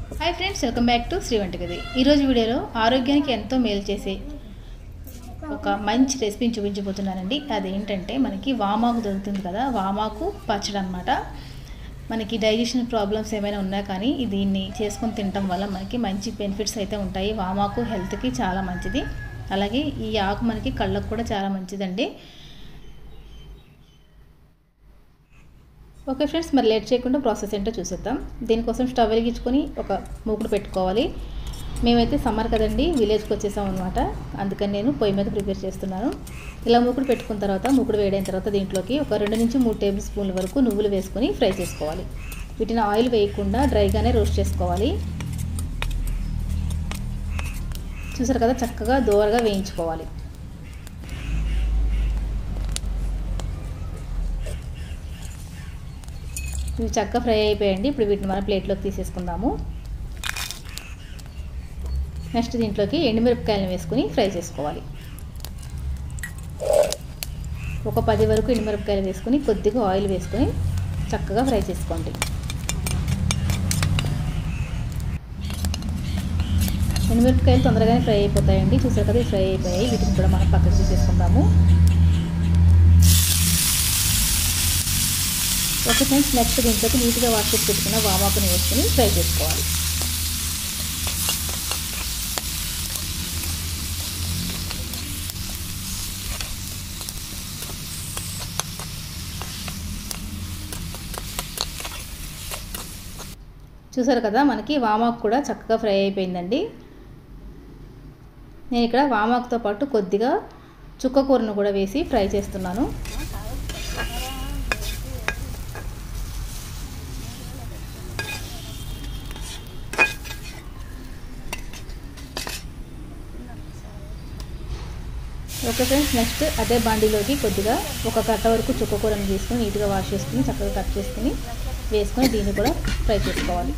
hi friends welcome back to Sri వంటగది ఈరోజు వీడియోలో ఆరోగ్యానికి ఎంతో మేలు చేసే ఒక మంచి రెసిపీని చూపించబోతున్నానండి అదేంటంటే మనకి వామాకు దొరుకుతుంది కదా వామాకు పచ్చడి అనమాట మనకి డైజెషన్ ప్రాబ్లమ్స్ ఏమైనా ఉన్నా కానీ దీన్ని చేసుకొని తినటం వల్ల మనకి మంచి బెనిఫిట్స్ అయితే ఉంటాయి వామాకు హెల్త్కి చాలా మంచిది అలాగే ఈ ఆకు మనకి కళ్ళకు కూడా చాలా మంచిదండి ఓకే ఫ్రెండ్స్ మరి లేట్ చేయకుండా ప్రాసెస్ ఏంటో చూసేద్దాం దీనికోసం స్టవ్ వెలిగించుకొని ఒక మూకుడు పెట్టుకోవాలి మేమైతే సమ్మర్ కదండి విలేజ్కి వచ్చేసాం అనమాట అందుకని నేను పొయ్యి మీద ప్రిపేర్ చేస్తున్నాను ఇలా మూకుడు పెట్టుకున్న తర్వాత మూకుడు వేడైన తర్వాత దీంట్లోకి ఒక రెండు నుంచి మూడు టేబుల్ స్పూన్ల వరకు నువ్వులు వేసుకొని ఫ్రై చేసుకోవాలి వీటిని ఆయిల్ వేయకుండా డ్రైగానే రోస్ట్ చేసుకోవాలి చూసారు కదా చక్కగా దోరగా వేయించుకోవాలి ఇవి చక్కగా ఫ్రై అయిపోయాయండి ఇప్పుడు వీటిని మన ప్లేట్లోకి తీసేసుకుందాము నెక్స్ట్ దీంట్లోకి ఎండుమిరపకాయలను వేసుకుని ఫ్రై చేసుకోవాలి ఒక పది వరకు ఎండుమిరపకాయలు వేసుకుని కొద్దిగా ఆయిల్ వేసుకొని చక్కగా ఫ్రై చేసుకోండి ఎండుమిరపకాయలు తొందరగానే ఫ్రై అయిపోతాయండి చూసారు కదా ఫ్రై అయిపోయాయి వీటిని కూడా మనం పక్కకు తీసేసుకుందాము ఓకే ఫ్రెండ్స్ నెక్స్ట్ దీంట్లోకి నీట్గా వాష్ చేసి పెట్టుకున్న వామాకుని వేసుకుని ఫ్రై చేసుకోవాలి చూసారు కదా మనకి వామాకు కూడా చక్కగా ఫ్రై అయిపోయిందండి నేను ఇక్కడ వామాకుతో పాటు కొద్దిగా చుక్క కూరను కూడా వేసి ఫ్రై చేస్తున్నాను ఓకే ఫ్రెండ్స్ నెక్స్ట్ అదే బాండీలోకి కొద్దిగా ఒక కట్ట వరకు చుక్క కూరని తీసుకొని నీట్గా వాష్ చేసుకుని చక్కగా కట్ చేసుకుని వేసుకొని దీన్ని కూడా ఫ్రై చేసుకోవాలి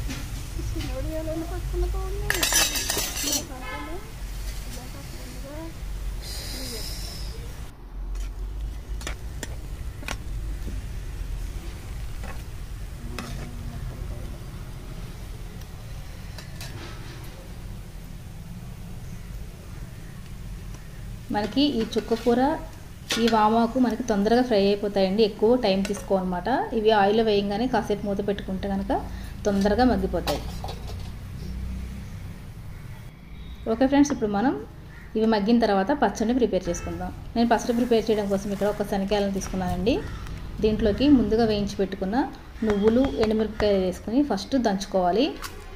మనకి ఈ చుక్క కూర ఈ వామాకు మనకి తొందరగా ఫ్రై అయిపోతాయండి ఎక్కువ టైం తీసుకోవన్నమాట ఇవి ఆయిల్లో వేయంగానే కాసేపు మూత పెట్టుకుంటే కనుక తొందరగా మగ్గిపోతాయి ఓకే ఫ్రెండ్స్ ఇప్పుడు మనం ఇవి మగ్గిన తర్వాత పచ్చడిని ప్రిపేర్ చేసుకుందాం నేను పచ్చడి ప్రిపేర్ చేయడం కోసం ఇక్కడ ఒక శనకాయలను తీసుకున్నానండి దీంట్లోకి ముందుగా వేయించి పెట్టుకున్న నువ్వులు ఎండుమిరపకాయలు వేసుకొని ఫస్ట్ దంచుకోవాలి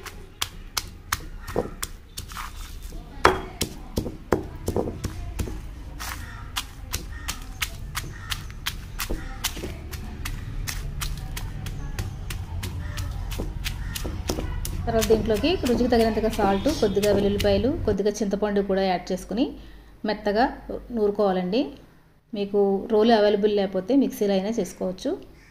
తర్వాత దీంట్లోకి రుచికి తగినంతగా సాల్ట్ కొద్దిగా వెల్లుల్లిపాయలు కొద్దిగా చింతపండు కూడా యాడ్ చేసుకుని మెత్తగా నూరుకోవాలండి మీకు రోలు అవైలబుల్ లేకపోతే మిక్సీలో అయినా చేసుకోవచ్చు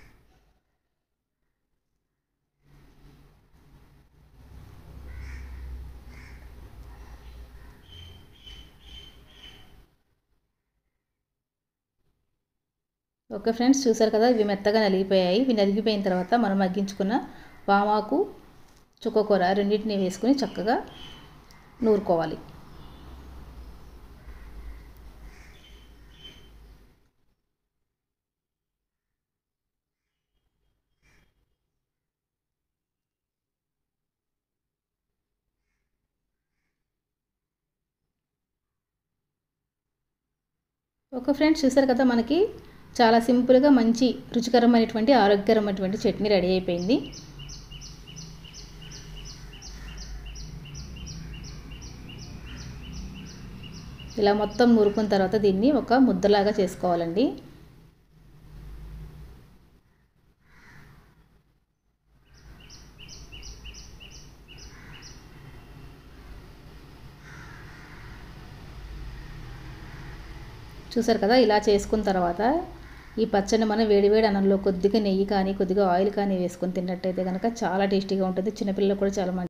ఓకే ఫ్రెండ్స్ చూసారు కదా ఇవి మెత్తగా నలిగిపోయాయి ఇవి నలిగిపోయిన తర్వాత మనం మగ్గించుకున్న వామాకు చుక్కకూర రెండింటిని వేసుకుని చక్కగా నూరుకోవాలి ఓకే ఫ్రెండ్స్ చూసారు కదా మనకి చాలా సింపుల్గా మంచి రుచికరమైనటువంటి ఆరోగ్యకరమైనటువంటి చట్నీ రెడీ అయిపోయింది ఇలా మొత్తం నూరుకున్న తర్వాత దీన్ని ఒక ముద్దలాగా చేసుకోవాలండి చూసారు కదా ఇలా చేసుకున్న తర్వాత ఈ పచ్చడి మనం వేడివేడి అన్నంలో కొద్దిగా నెయ్యి కానీ కొద్దిగా ఆయిల్ కానీ వేసుకొని తిన్నట్టయితే కనుక చాలా టేస్టీగా ఉంటుంది చిన్నపిల్లలు కూడా చాలా మంచి